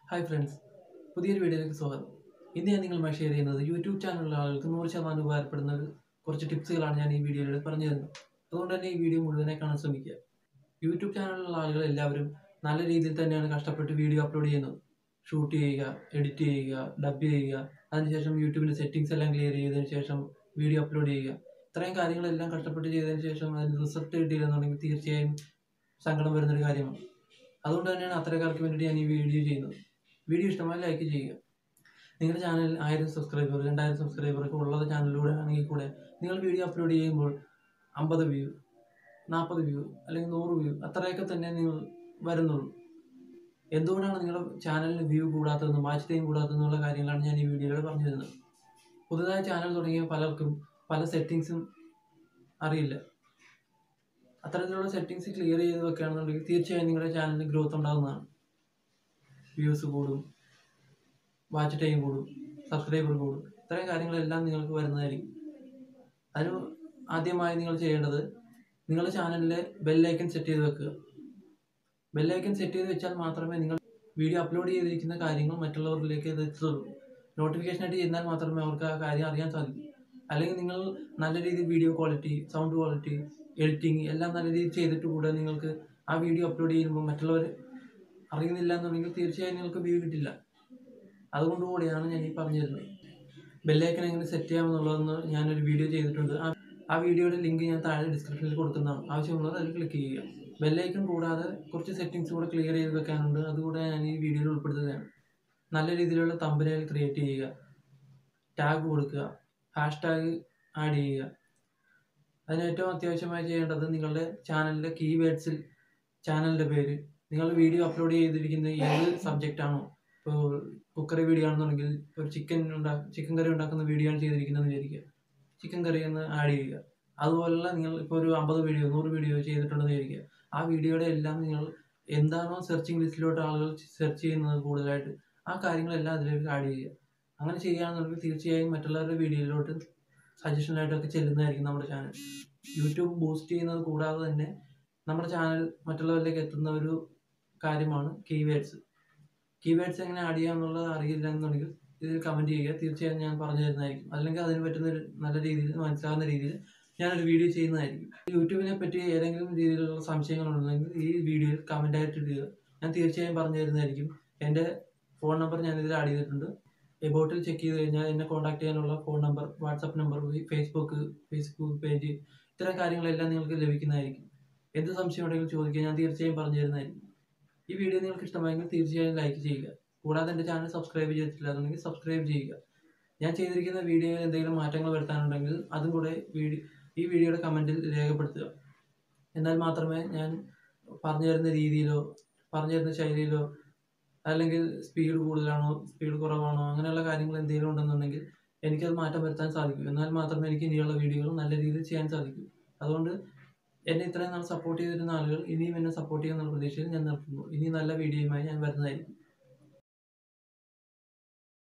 hi friends പുതിയൊരു വീഡിയോയിലേക്ക് സ്വാഗതം ഇന്ന് ഞാൻ നിങ്ങളുമായി ഷെയർ ചെയ്യുന്നത് യൂട്യൂബ് ചാനലിലുള്ള ആളുകൾക്ക് നൂറ് ശതമാനം ഉപകാരപ്പെടുന്ന ഒരു കുറച്ച് ടിപ്സുകളാണ് ഞാൻ ഈ വീഡിയോയിലൂടെ പറഞ്ഞു തരുന്നത് അതുകൊണ്ട് തന്നെ ഈ വീഡിയോ മുഴുവനായി കാണാൻ ശ്രമിക്കുക യൂട്യൂബ് ചാനലിലുള്ള ആളുകൾ എല്ലാവരും നല്ല രീതിയിൽ തന്നെയാണ് കഷ്ടപ്പെട്ട് വീഡിയോ അപ്ലോഡ് ചെയ്യുന്നത് ഷൂട്ട് ചെയ്യുക എഡിറ്റ് ചെയ്യുക ഡബ് ചെയ്യുക അതിനുശേഷം യൂട്യൂബിൻ്റെ സെറ്റിങ്സ് എല്ലാം ക്ലിയർ ചെയ്തതിന് ശേഷം വീഡിയോ അപ്ലോഡ് ചെയ്യുക ഇത്രയും കാര്യങ്ങളെല്ലാം കഷ്ടപ്പെട്ട് ചെയ്തതിന് ശേഷം അതിന് റിസൾട്ട് കിട്ടിയില്ലെന്നുണ്ടെങ്കിൽ തീർച്ചയായും സങ്കടം വരുന്നൊരു കാര്യമാണ് അതുകൊണ്ട് തന്നെയാണ് അത്തരക്കാർക്ക് വേണ്ടിയിട്ട് ഞാൻ ഈ വീഡിയോ ചെയ്യുന്നത് വീഡിയോ ഇഷ്ടമായി ലൈക്ക് ചെയ്യുക നിങ്ങളുടെ ചാനലിൽ ആയിരം സബ്സ്ക്രൈബർ രണ്ടായിരം സബ്സ്ക്രൈബർ ഒക്കെ ഉള്ള ചാനലിലൂടെ ആണെങ്കിൽ കൂടെ നിങ്ങൾ വീഡിയോ അപ്ലോഡ് ചെയ്യുമ്പോൾ അമ്പത് വ്യൂ നാൽപ്പത് വ്യൂ അല്ലെങ്കിൽ നൂറ് വ്യൂ അത്രയൊക്കെ തന്നെ നിങ്ങൾ വരുന്നുള്ളൂ എന്തുകൊണ്ടാണ് നിങ്ങളുടെ ചാനലിന് വ്യൂ കൂടാത്തതെന്നും വാച്ച് ടൈം കൂടാത്തതെന്നുള്ള കാര്യങ്ങളാണ് ഞാൻ ഈ വീഡിയോയിലൂടെ പറഞ്ഞു തരുന്നത് പുതുതായി ചാനൽ തുടങ്ങിയ പലർക്കും പല സെറ്റിങ്സും അറിയില്ല അത്തരത്തിലുള്ള സെറ്റിങ്സ് ക്ലിയർ ചെയ്ത് വെക്കുകയാണെന്നുണ്ടെങ്കിൽ തീർച്ചയായും നിങ്ങളുടെ ചാനലിന് ഗ്രോത്ത് ഉണ്ടാകുന്നതാണ് വ്യൂസ് കൂടും വാച്ച് ടൈം കൂടും സബ്സ്ക്രൈബർ കൂടും ഇത്രയും കാര്യങ്ങളെല്ലാം നിങ്ങൾക്ക് വരുന്നതായിരിക്കും അതിന് ആദ്യമായി നിങ്ങൾ ചെയ്യേണ്ടത് നിങ്ങളുടെ ചാനലിലെ ബെല്ലൈക്കൻ സെറ്റ് ചെയ്ത് വെക്കുക ബെല്ലൈക്കൻ സെറ്റ് ചെയ്ത് വെച്ചാൽ മാത്രമേ നിങ്ങൾ വീഡിയോ അപ്ലോഡ് ചെയ്തിരിക്കുന്ന കാര്യങ്ങൾ മറ്റുള്ളവരിലേക്ക് ഇത് എത്തുള്ളൂ നോട്ടിഫിക്കേഷൻ ആയിട്ട് ചെയ്താൽ മാത്രമേ അവർക്ക് ആ കാര്യം അറിയാൻ സാധിക്കൂ അല്ലെങ്കിൽ നിങ്ങൾ നല്ല രീതിയിൽ video quality sound quality editing എല്ലാം നല്ല രീതിയിൽ ചെയ്തിട്ട് കൂടെ നിങ്ങൾക്ക് ആ വീഡിയോ അപ്ലോഡ് ചെയ്യുമ്പോൾ മറ്റുള്ളവർ അറിയുന്നില്ല എന്നുണ്ടെങ്കിൽ തീർച്ചയായും നിങ്ങൾക്ക് വ്യൂ കിട്ടില്ല അതുകൊണ്ട് കൂടിയാണ് ഞാൻ ഈ പറഞ്ഞു തരുന്നത് ബെല്ലൈക്കൻ എങ്ങനെ സെറ്റ് ചെയ്യാമെന്നുള്ളതെന്ന് ഞാനൊരു വീഡിയോ ചെയ്തിട്ടുണ്ട് ആ ആ വീഡിയോയുടെ ലിങ്ക് ഞാൻ താഴെ ഡിസ്ക്രിപ്ഷനിൽ കൊടുക്കുന്നതാണ് ആവശ്യമുള്ളത് അതിൽ ക്ലിക്ക് ചെയ്യുക ബെല്ലൈക്കൺ കൂടാതെ കുറച്ച് സെറ്റിങ്സ് കൂടെ ക്ലിയർ ചെയ്ത് വെക്കാനുണ്ട് അതുകൂടെ ഞാൻ ഈ വീഡിയോയിൽ ഉൾപ്പെടുത്തുകയാണ് നല്ല രീതിയിലുള്ള തമ്പനയിൽ ക്രിയേറ്റ് ചെയ്യുക ടാഗ് കൊടുക്കുക ഹാഷ് ടാഗ് ആഡ് ചെയ്യുക അതിന് ഏറ്റവും അത്യാവശ്യമായി ചെയ്യേണ്ടത് നിങ്ങളുടെ ചാനലിലെ കീവേഡ്സിൽ ചാനലിൻ്റെ പേര് നിങ്ങൾ വീഡിയോ അപ്ലോഡ് ചെയ്തിരിക്കുന്ന ഏത് സബ്ജക്റ്റ് ആണോ ഇപ്പോൾ കുക്കറി വീഡിയോ ആണെന്നുണ്ടെങ്കിൽ ഒരു ചിക്കൻ ഉണ്ടാ ചിക്കൻ കറി ഉണ്ടാക്കുന്ന വീഡിയോ ആണ് ചെയ്തിരിക്കുന്നതെന്ന് വിചാരിക്കുക ചിക്കൻ കറി എന്ന് ആഡ് ചെയ്യുക അതുപോലുള്ള നിങ്ങൾ ഇപ്പോൾ ഒരു അമ്പത് വീഡിയോ നൂറ് വീഡിയോ ചെയ്തിട്ടുണ്ടെന്ന് വിചാരിക്കുക ആ വീഡിയോയുടെ എല്ലാം നിങ്ങൾ എന്താണോ സെർച്ചിങ് ലിസ്റ്റിലോട്ട് ആളുകൾ സെർച്ച് ചെയ്യുന്നത് കൂടുതലായിട്ട് ആ കാര്യങ്ങളെല്ലാം അതിലേക്ക് ആഡ് ചെയ്യുക അങ്ങനെ ചെയ്യുകയാണെന്നുണ്ടെങ്കിൽ തീർച്ചയായും മറ്റുള്ളവരുടെ വീഡിയോയിലോട്ട് സജഷനായിട്ടൊക്കെ ചെല്ലുന്നതായിരിക്കും നമ്മുടെ ചാനൽ യൂട്യൂബ് ബൂസ്റ്റ് ചെയ്യുന്നത് കൂടാതെ തന്നെ നമ്മുടെ ചാനൽ മറ്റുള്ളവരിലേക്ക് എത്തുന്ന ഒരു കാര്യമാണ് കീവേഡ്സ് കീവേഡ്സ് എങ്ങനെ ആഡ് ചെയ്യാമെന്നുള്ളത് അറിയില്ല എന്നുണ്ടെങ്കിൽ ഇതിൽ കമൻറ്റ് ചെയ്യുക തീർച്ചയായും ഞാൻ പറഞ്ഞു തരുന്നതായിരിക്കും അല്ലെങ്കിൽ അതിന് പറ്റുന്ന ഒരു നല്ല രീതിയിൽ മനസ്സിലാകുന്ന രീതിയിൽ ഞാനൊരു വീഡിയോ ചെയ്യുന്നതായിരിക്കും യൂട്യൂബിനെ പറ്റി ഏതെങ്കിലും രീതിയിലുള്ള സംശയങ്ങളുണ്ടെങ്കിൽ ഈ വീഡിയോയിൽ കമൻ്റ് ആയിട്ട് ഇടുക ഞാൻ തീർച്ചയായും പറഞ്ഞു തരുന്നതായിരിക്കും എൻ്റെ ഫോൺ നമ്പർ ഞാൻ ഇതിൽ ആഡ് ചെയ്തിട്ടുണ്ട് എബോട്ടിൽ ചെക്ക് ചെയ്ത് കഴിഞ്ഞാൽ എന്നെ കോൺടാക്ട് ചെയ്യാനുള്ള phone number WhatsApp number Facebook Facebook page ഇത്തരം കാര്യങ്ങളെല്ലാം നിങ്ങൾക്ക് ലഭിക്കുന്നതായിരിക്കും എന്ത് സംശയം ഉണ്ടെങ്കിലും ചോദിക്കുക ഞാൻ തീർച്ചയായും പറഞ്ഞു തരുന്നതായിരിക്കും ഈ വീഡിയോ നിങ്ങൾക്ക് ഇഷ്ടമായെങ്കിൽ തീർച്ചയായും ലൈക്ക് ചെയ്യുക കൂടാതെ എൻ്റെ ചാനൽ സബ്സ്ക്രൈബ് ചെയ്തിട്ടില്ല എന്നുണ്ടെങ്കിൽ സബ്സ്ക്രൈബ് ചെയ്യുക ഞാൻ ചെയ്തിരിക്കുന്ന വീഡിയോയിൽ എന്തെങ്കിലും മാറ്റങ്ങൾ വരുത്താനുണ്ടെങ്കിൽ അതും കൂടെ വീഡിയോ ഈ വീഡിയോയുടെ കമൻറ്റിൽ രേഖപ്പെടുത്തുക എന്നാൽ മാത്രമേ ഞാൻ പറഞ്ഞു തരുന്ന രീതിയിലോ പറഞ്ഞു തരുന്ന ശൈലിയിലോ അല്ലെങ്കിൽ സ്പീഡ് കൂടുതലാണോ സ്പീഡ് കുറവാണോ അങ്ങനെയുള്ള കാര്യങ്ങൾ എന്തെങ്കിലും ഉണ്ടെന്നുണ്ടെങ്കിൽ എനിക്കത് മാറ്റം വരുത്താൻ സാധിക്കും എന്നാൽ മാത്രമേ എനിക്ക് ഇനിയുള്ള വീഡിയോകൾ നല്ല രീതിയിൽ ചെയ്യാൻ സാധിക്കൂ അതുകൊണ്ട് എന്നെ ഇത്രയും നാൾ സപ്പോർട്ട് ചെയ്തിരുന്ന ആളുകൾ ഇനിയും എന്നെ സപ്പോർട്ട് ചെയ്യുന്ന പ്രതീക്ഷയിൽ ഞാൻ നിർത്തുന്നു ഇനി നല്ല വീഡിയോയുമായി ഞാൻ വരുന്നതായിരിക്കും